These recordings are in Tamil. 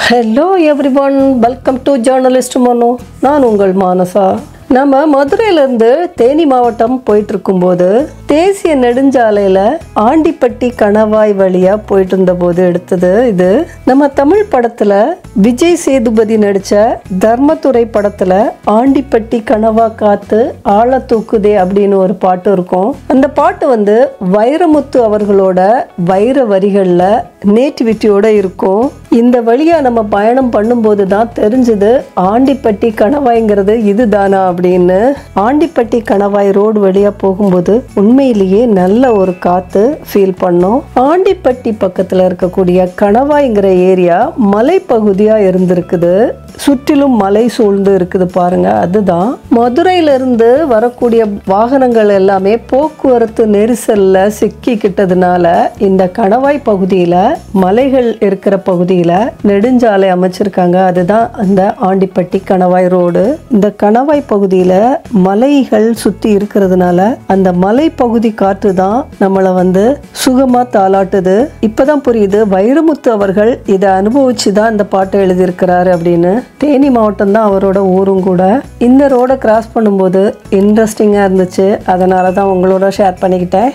hello everyone welcome to journalist Manu நான் உங்கள் மானசா நம்ம மதுரையிலேருந்து தேனி மாவட்டம் போயிட்டு இருக்கும்போது தேசிய நெடுஞ்சாலையில் ஆண்டிப்பட்டி கணவாய் வழியாக போயிட்டு இருந்தபோது எடுத்தது இது நம்ம தமிழ் படத்தில் விஜய் சேதுபதி நடித்த தர்மதுரை படத்தில் ஆண்டிப்பட்டி கனவா காத்து ஆழ தூக்குதே அப்படின்னு ஒரு பாட்டு இருக்கும் அந்த பாட்டு வந்து வைரமுத்து அவர்களோட வைர வரிகளில் நேட்டிவிட்டியோட இருக்கும் இந்த வழியா நம்ம பயணம் பண்ணும்போது தான் தெரிஞ்சது ஆண்டிப்பட்டி கணவாய்ங்கிறது இதுதானா அப்படின்னு ஆண்டிப்பட்டி கணவாய் ரோடு வழியா போகும்போது உண்மையிலேயே நல்ல ஒரு காத்து ஃபீல் பண்ணோம் ஆண்டிப்பட்டி பக்கத்துல இருக்கக்கூடிய கணவாய்ங்கிற ஏரியா மலைப்பகுதியா இருந்திருக்குது சுற்றிலும் மலை சூழ்ந்து இருக்குது பாருங்க அதுதான் மதுரையில இருந்து வரக்கூடிய வாகனங்கள் எல்லாமே போக்குவரத்து நெரிசல்ல சிக்கிக்கிட்டதுனால இந்த கணவாய் பகுதியில மலைகள் இருக்கிற பகுதியில நெடுஞ்சாலை அமைச்சிருக்காங்க அதுதான் அந்த ஆண்டிப்பட்டி கணவாய் ரோடு இந்த கணவாய் பகுதியில மலைகள் சுத்தி இருக்கிறதுனால அந்த மலை பகுதி காற்று தான் நம்மளை வந்து சுகமா தாளாட்டுது இப்பதான் புரியுது வைரமுத்து அவர்கள் இதை அனுபவிச்சு தான் இந்த பாட்டை எழுதியிருக்கிறாரு அப்படின்னு தேனி மாவட்டம் தான் அவரோட ஊரும் கூட இந்த ரோடை கிராஸ் பண்ணும்போது இன்ட்ரெஸ்டிங்காக இருந்துச்சு அதனால தான் உங்களோட ஷேர் பண்ணிக்கிட்டேன்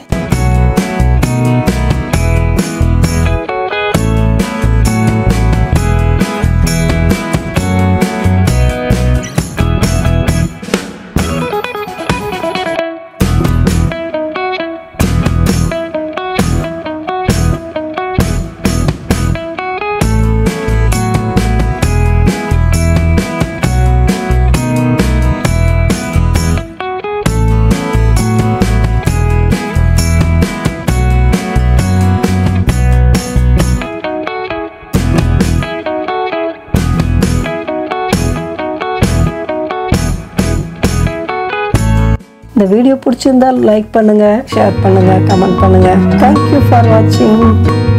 இந்த வீடியோ பிடிச்சிருந்தால் லைக் பண்ணுங்க ஷேர் பண்ணுங்க கமெண்ட் பண்ணுங்க தேங்க்யூ ஃபார் வாட்சிங்